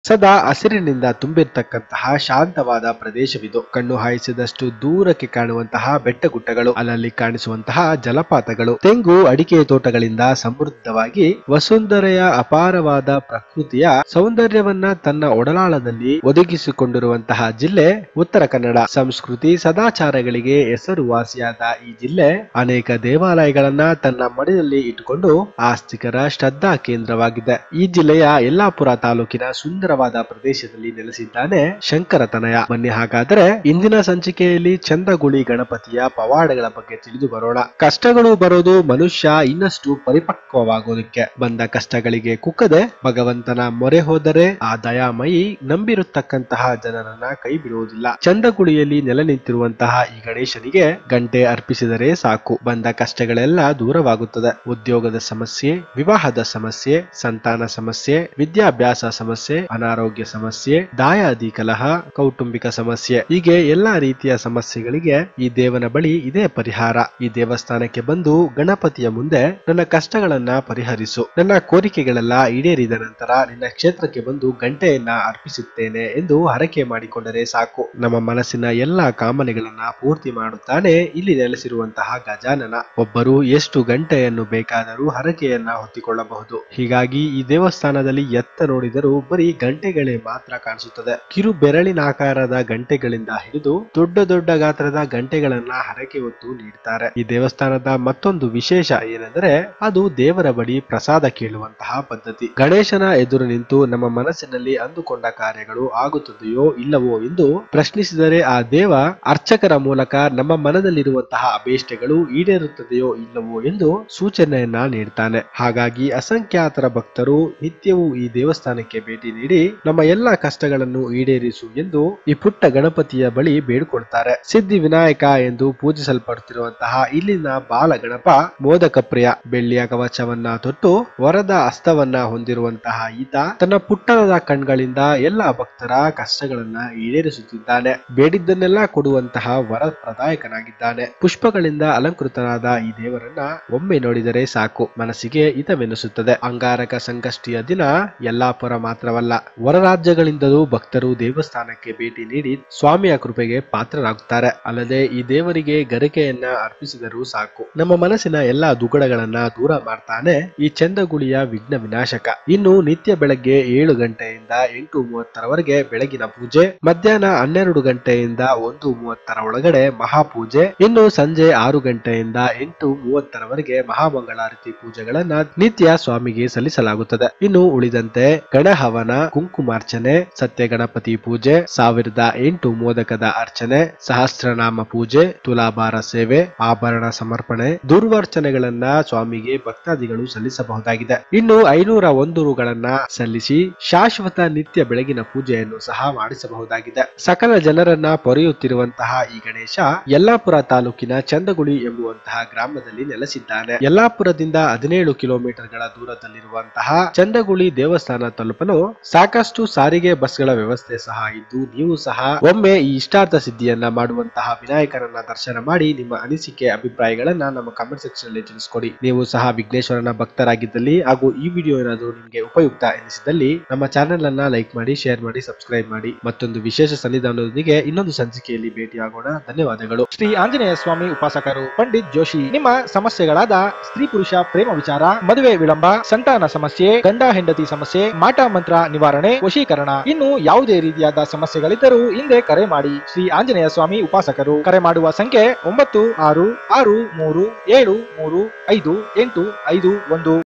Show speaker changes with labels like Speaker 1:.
Speaker 1: ಸದಾ ಹಸಿರಿನಿಂದ ತುಂಬಿರ್ತಕ್ಕಂತಹ ಶಾಂತವಾದ ಪ್ರದೇಶವಿದು ಕಣ್ಣು ಹಾಯಿಸಿದಷ್ಟು ದೂರಕ್ಕೆ ಕಾಣುವಂತಹ ಬೆಟ್ಟಗುಡ್ಡಗಳು ಅಲ್ಲಲ್ಲಿ ಕಾಣಿಸುವಂತಹ ಜಲಪಾತಗಳು ತೆಂಗು ಅಡಿಕೆ ತೋಟಗಳಿಂದ ಸಮೃದ್ಧವಾಗಿ ವಸುಂಧರೆಯ ಅಪಾರವಾದ ಪ್ರಕೃತಿಯ ಸೌಂದರ್ಯವನ್ನ ತನ್ನ ಒಡಲಾಳದಲ್ಲಿ ಒದಗಿಸಿಕೊಂಡಿರುವಂತಹ ಜಿಲ್ಲೆ ಉತ್ತರ ಕನ್ನಡ ಸಂಸ್ಕೃತಿ ಸದಾಚಾರಗಳಿಗೆ ಹೆಸರುವಾಸಿಯಾದ ಈ ಜಿಲ್ಲೆ ಅನೇಕ ದೇವಾಲಯಗಳನ್ನ ತನ್ನ ಮಡಿಯಲ್ಲಿ ಇಟ್ಟುಕೊಂಡು ಆಸ್ತಿಕರ ಶ್ರದ್ಧಾ ಕೇಂದ್ರವಾಗಿದೆ ಈ ಜಿಲ್ಲೆಯ ಯಲ್ಲಾಪುರ ತಾಲೂಕಿನ ಸುಂದರವಾದ ಪ್ರದೇಶದಲ್ಲಿ ನೆಲೆಸಿದ್ದಾನೆ ಶಂಕರತನಯ ಬನ್ನಿ ಹಾಗಾದರೆ ಇಂದಿನ ಸಂಚಿಕೆಯಲ್ಲಿ ಚಂದಗುಳಿ ಗಣಪತಿಯ ಪವಾಡಗಳ ಬಗ್ಗೆ ತಿಳಿದು ಬರೋಣ ಕಷ್ಟಗಳು ಬರೋದು ಮನುಷ್ಯ ಇನ್ನಷ್ಟು ಪರಿಪಕ್ವವಾಗೋದಕ್ಕೆ ಬಂದ ಕಷ್ಟಗಳಿಗೆ ಕುಕ್ಕದೆ ಭಗವಂತನ ಮೊರೆ ಹೋದರೆ ಆ ದಯಾಮಯಿ ನಂಬಿರತಕ್ಕಂತಹ ಜನರನ್ನ ಕೈ ಬಿಡುವುದಿಲ್ಲ ಚಂದಗುಳಿಯಲ್ಲಿ ನೆಲೆ ನಿಂತಿರುವಂತಹ ಈ ಗಣೇಶನಿಗೆ ಗಂಟೆ ಅರ್ಪಿಸಿದರೆ ಸಾಕು ಬಂದ ಕಷ್ಟಗಳೆಲ್ಲ ದೂರವಾಗುತ್ತದೆ ಉದ್ಯೋಗದ ಸಮಸ್ಯೆ ವಿವಾಹದ ಸಮಸ್ಯೆ ಸಂತಾನ ಸಮಸ್ಯೆ ವಿದ್ಯಾಭ್ಯಾಸ ಸಮಸ್ಯೆ ಅನಾರೋಗ್ಯ ಸಮಸ್ಯೆ ದಾಯಾದಿ ಕಲಹ ಕೌಟುಂಬಿಕ ಸಮಸ್ಯೆ ಹೀಗೆ ಎಲ್ಲಾ ರೀತಿಯ ಸಮಸ್ಯೆಗಳಿಗೆ ಈ ದೇವನ ಬಳಿ ಇದೇ ಪರಿಹಾರ ಈ ದೇವಸ್ಥಾನಕ್ಕೆ ಬಂದು ಗಣಪತಿಯ ಮುಂದೆ ನನ್ನ ಕಷ್ಟಗಳನ್ನ ಪರಿಹರಿಸು ನನ್ನ ಕೋರಿಕೆಗಳೆಲ್ಲ ಈಡೇರಿದ ನಂತರ ನಿನ್ನ ಕ್ಷೇತ್ರಕ್ಕೆ ಬಂದು ಗಂಟೆಯನ್ನ ಅರ್ಪಿಸುತ್ತೇನೆ ಎಂದು ಹರಕೆ ಮಾಡಿಕೊಂಡರೆ ಸಾಕು ನಮ್ಮ ಮನಸ್ಸಿನ ಎಲ್ಲಾ ಕಾಮನೆಗಳನ್ನ ಪೂರ್ತಿ ಮಾಡುತ್ತಾನೆ ಇಲ್ಲಿ ನೆಲೆಸಿರುವಂತಹ ಗಜಾನನ ಒಬ್ಬರು ಎಷ್ಟು ಗಂಟೆಯನ್ನು ಬೇಕಾದರೂ ಹರಕೆಯನ್ನ ಹೊತ್ತಿಕೊಳ್ಳಬಹುದು ಹೀಗಾಗಿ ಈ ದೇವಸ್ಥಾನದಲ್ಲಿ ಎತ್ತ ನೋಡಿದರೂ ಬರೀ ಗಂಟೆಗಳೇ ಮಾತ್ರ ಕಾಣಿಸುತ್ತದೆ ಕಿರು ಬೆರಳಿನಾಕಾರದ ಗಂಟೆಗಳಿಂದ ಹಿಡಿದು ದೊಡ್ಡ ದೊಡ್ಡ ಗಾತ್ರದ ಗಂಟೆಗಳನ್ನ ಹರಕೆ ಹೊತ್ತು ನೀಡ್ತಾರೆ ಈ ದೇವಸ್ಥಾನದ ಮತ್ತೊಂದು ವಿಶೇಷ ಏನೆಂದರೆ ಅದು ದೇವರ ಬಳಿ ಪ್ರಸಾದ ಕೇಳುವಂತಹ ಪದ್ಧತಿ ಗಣೇಶನ ಎದುರು ನಿಂತು ನಮ್ಮ ಮನಸ್ಸಿನಲ್ಲಿ ಅಂದುಕೊಂಡ ಕಾರ್ಯಗಳು ಆಗುತ್ತದೆಯೋ ಇಲ್ಲವೋ ಎಂದು ಪ್ರಶ್ನಿಸಿದರೆ ಆ ದೇವ ಅರ್ಚಕರ ಮೂಲಕ ನಮ್ಮ ಮನದಲ್ಲಿರುವಂತಹ ಅಭೀಷ್ಟಗಳು ಈಡೇರುತ್ತದೆಯೋ ಇಲ್ಲವೋ ಎಂದು ಸೂಚನೆಯನ್ನ ನೀಡ್ತಾನೆ ಹಾಗಾಗಿ ಅಸಂಖ್ಯಾತರ ಭಕ್ತರು ನಿತ್ಯವೂ ಈ ದೇವಸ್ಥಾನಕ್ಕೆ ಭೇಟಿ ನೀಡಿ ನಮ್ಮ ಎಲ್ಲಾ ಕಷ್ಟಗಳನ್ನು ಈಡೇರಿಸು ಎಂದು ಈ ಪುಟ್ಟ ಗಣಪತಿಯ ಬಳಿ ಬೇಡಿಕೊಳ್ತಾರೆ ಸಿದ್ಧಿ ವಿನಾಯಕ ಎಂದು ಪೂಜಿಸಲ್ಪಡುತ್ತಿರುವಂತಹ ಇಲ್ಲಿನ ಬಾಲ ಗಣಪ ಮೋದಕ ಪ್ರಿಯ ಬೆಳ್ಳಿಯ ಕವಚವನ್ನ ತೊಟ್ಟು ವರದ ಹಸ್ತವನ್ನ ಹೊಂದಿರುವಂತಹ ಈತ ತನ್ನ ಪುಟ್ಟಣದ ಕಣ್ಗಳಿಂದ ಎಲ್ಲ ಭಕ್ತರ ಕಷ್ಟಗಳನ್ನ ಈಡೇರಿಸುತ್ತಿದ್ದಾನೆ ಬೇಡಿದ್ದನ್ನೆಲ್ಲ ಕೊಡುವಂತಹ ವರ ಪ್ರದಾಯಕನಾಗಿದ್ದಾನೆ ಪುಷ್ಪಗಳಿಂದ ಅಲಂಕೃತನಾದ ಈ ದೇವರನ್ನ ಒಮ್ಮೆ ನೋಡಿದರೆ ಸಾಕು ಮನಸ್ಸಿಗೆ ಹಿತವೆನಿಸುತ್ತದೆ ಅಂಗಾರಕ ಸಂಕಷ್ಟಿಯ ದಿನ ಯಲ್ಲಾಪುರ ಮಾತ್ರವಲ್ಲ ಹೊರ ರಾಜ್ಯಗಳಿಂದಲೂ ಭಕ್ತರು ದೇವಸ್ಥಾನಕ್ಕೆ ಭೇಟಿ ನೀಡಿ ಸ್ವಾಮಿಯ ಕೃಪೆಗೆ ಪಾತ್ರರಾಗುತ್ತಾರೆ ಅಲ್ಲದೆ ಈ ದೇವರಿಗೆ ಗರಿಕೆಯನ್ನ ಅರ್ಪಿಸಿದರೂ ಸಾಕು ನಮ್ಮ ಮನಸ್ಸಿನ ಎಲ್ಲಾ ದುಗಡಗಳನ್ನ ದೂರ ಮಾಡ್ತಾನೆ ಈ ಚಂದಗುಳಿಯ ವಿಘ್ನ ವಿನಾಶಕ ಇನ್ನು ನಿತ್ಯ ಬೆಳಗ್ಗೆ ಏಳು ಗಂಟೆಯಿಂದ ಎಂಟು ಮೂವತ್ತರವರೆಗೆ ಬೆಳಗಿನ ಪೂಜೆ ಮಧ್ಯಾಹ್ನ ಹನ್ನೆರಡು ಗಂಟೆಯಿಂದ ಒಂದು ಮೂವತ್ತರ ಒಳಗಡೆ ಮಹಾಪೂಜೆ ಇನ್ನು ಸಂಜೆ ಆರು ಗಂಟೆಯಿಂದ ಎಂಟು ಮೂವತ್ತರವರೆಗೆ ಮಹಾಮಂಗಳಾರತಿ ಪೂಜೆಗಳನ್ನ ನಿತ್ಯ ಸ್ವಾಮಿಗೆ ಸಲ್ಲಿಸಲಾಗುತ್ತದೆ ಇನ್ನು ಉಳಿದಂತೆ ಗಣಹವನ ಕುಂಕುಮಾರ್ಚನೆ ಸತ್ಯ ಗಣಪತಿ ಪೂಜೆ ಸಾವಿರದ ಎಂಟು ಮೋದಕದ ಅರ್ಚನೆ ಸಹಸ್ರನಾಮ ಪೂಜೆ ತುಲಾಭಾರ ಸೇವೆ ಆಭರಣ ಸಮರ್ಪಣೆ ದುರ್ವಾರ್ಚನೆಗಳನ್ನ ಸ್ವಾಮಿಗೆ ಭಕ್ತಾದಿಗಳು ಸಲ್ಲಿಸಬಹುದಾಗಿದೆ ಇನ್ನು ಐನೂರ ಒಂದು ರುಗಳನ್ನ ಸಲ್ಲಿಸಿ ಶಾಶ್ವತ ನಿತ್ಯ ಬೆಳಗಿನ ಪೂಜೆಯನ್ನು ಸಹ ಮಾಡಿಸಬಹುದಾಗಿದೆ ಸಕಲ ಜನರನ್ನ ಪೊರೆಯುತ್ತಿರುವಂತಹ ಈ ಗಣೇಶ ಯಲ್ಲಾಪುರ ತಾಲೂಕಿನ ಚಂದಗುಳಿ ಎಂಬುವಂತಹ ಗ್ರಾಮದಲ್ಲಿ ನೆಲೆಸಿದ್ದಾನೆ ಯಲ್ಲಾಪುರದಿಂದ ಹದಿನೇಳು ಕಿಲೋಮೀಟರ್ಗಳ ದೂರದಲ್ಲಿರುವಂತಹ ಚಂದಗುಳಿ ದೇವಸ್ಥಾನ ತಲುಪಲು ಸಾಕಷ್ಟು ಸಾರಿಗೆ ಬಸ್ಗಳ ವ್ಯವಸ್ಥೆ ಸಹ ಇದ್ದು ನೀವು ಸಹ ಒಮ್ಮೆ ಈ ಇಷ್ಟಾರ್ಥ ಸಿದ್ಧಿಯನ್ನ ಮಾಡುವಂತಹ ವಿನಾಯಕರನ್ನ ದರ್ಶನ ಮಾಡಿ ನಿಮ್ಮ ಅನಿಸಿಕೆ ಅಭಿಪ್ರಾಯಗಳನ್ನ ನಮ್ಮ ಕಮೆಂಟ್ ಸೆಕ್ಷನ್ ಅಲ್ಲಿ ತಿಳಿಸ್ಕೊಡಿ ನೀವು ಸಹ ವಿಘ್ನೇಶ್ವರನ ಭಕ್ತರಾಗಿದ್ದಲ್ಲಿ ಹಾಗೂ ಈ ವಿಡಿಯೋ ಏನಾದರೂ ನಿಮಗೆ ಉಪಯುಕ್ತ ಎನಿಸಿದಲ್ಲಿ ನಮ್ಮ ಚಾನೆಲ್ ಅನ್ನ ಲೈಕ್ ಮಾಡಿ ಶೇರ್ ಮಾಡಿ ಸಬ್ಸ್ಕ್ರೈಬ್ ಮಾಡಿ ಮತ್ತೊಂದು ವಿಶೇಷ ಸನ್ನಿಧಾನದೊಂದಿಗೆ ಇನ್ನೊಂದು ಸಂಚಿಕೆಯಲ್ಲಿ ಭೇಟಿಯಾಗೋಣ ಧನ್ಯವಾದಗಳು
Speaker 2: ಶ್ರೀ ಆಂಜನೇಯ ಸ್ವಾಮಿ ಉಪಾಸಕರು ಪಂಡಿತ್ ಜೋಶಿ ನಿಮ್ಮ ಸಮಸ್ಯೆಗಳಾದ ಸ್ತ್ರೀ ಪುರುಷ ಪ್ರೇಮ ವಿಚಾರ ಮದುವೆ ವಿಳಂಬ ಸಂತಾನ ಸಮಸ್ಯೆ ಗಂಡ ಹೆಂಡತಿ ಸಮಸ್ಯೆ ಮಾಟ ಮಂತ್ರ ನಿವಾರಣೆ ವಶೀಕರಣ ಇನ್ನು ಯಾವುದೇ ರೀತಿಯಾದ ಸಮಸ್ಯೆಗಳಿದ್ದರೂ ಹಿಂದೆ ಕರೆ ಮಾಡಿ ಶ್ರೀ ಆಂಜನೇಯ ಸ್ವಾಮಿ ಉಪಾಸಕರು ಕರೆ ಮಾಡುವ ಸಂಖ್ಯೆ ಒಂಬತ್ತು ಆರು ಆರು ಮೂರು ಏಳು ಮೂರು ಐದು ಎಂಟು ಐದು ಒಂದು